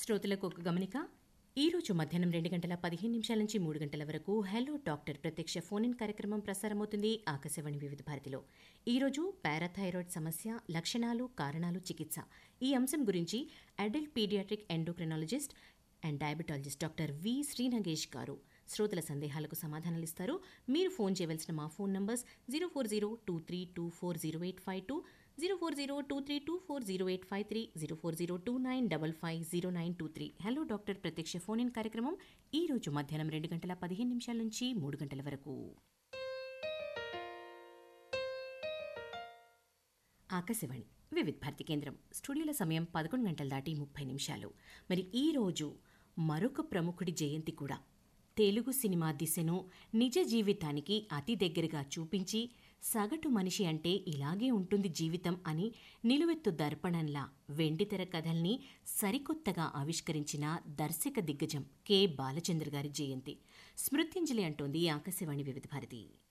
శ్రోతలకు ఒక గమనిక ఈ రోజు మధ్యాహ్నం రెండు గంటల పదిహేను నిమిషాల నుంచి మూడు గంటల వరకు హలో డాక్టర్ ప్రత్యక్ష ఫోన్ ఇన్ కార్యక్రమం ప్రసారమవుతుంది ఆకాశవాణి వివిధ భారతిలో ఈ రోజు పారాథైరాయిడ్ సమస్య లక్షణాలు కారణాలు చికిత్స ఈ అంశం గురించి adult paediatric endocrinologist and diabetologist doctor V Srinagesh గారు శ్రోతల సందేహాలకు సమాధానాలు ఇస్తారు మీరు ఫోన్ చేయవలసిన మా phone numbers zero four zero two three two four zero eight five two zero four zero two three two four zero eight five three zero four zero two nine double five zero nine two three hello doctor ప్రత్యక్ష phone in కార్యక్రమం ఈ రోజు మధ్యాహ్నం రెండు గంటల పదిహేను నిమిషాల నుంచి మూడు గంటల వరకు ఆకాశవాణి వివిధ భారతి కేంద్రం స్టూడియోల సమయం పదకొండు గంటల దాటి ముప్పై నిమిషాలు మరి ఈ రోజు మరొక ప్రముఖుడి జయంతి కూడా తెలుగు సినిమా దిశను నిజ జీవితానికి అతి దగ్గరగా చూపించి సగటు మనిషి అంటే ఇలాగే ఉంటుంది జీవితం అని నిలువెత్తు దర్పణంలా వెండితెర కథల్ని సరికొత్తగా ఆవిష్కరించిన దర్శక దిగ్గజం కె బాలచంద్ర గారి జయంతి స్మృత్యంజలి అంటోంది ఆకాశవాణి వివిధ భారతి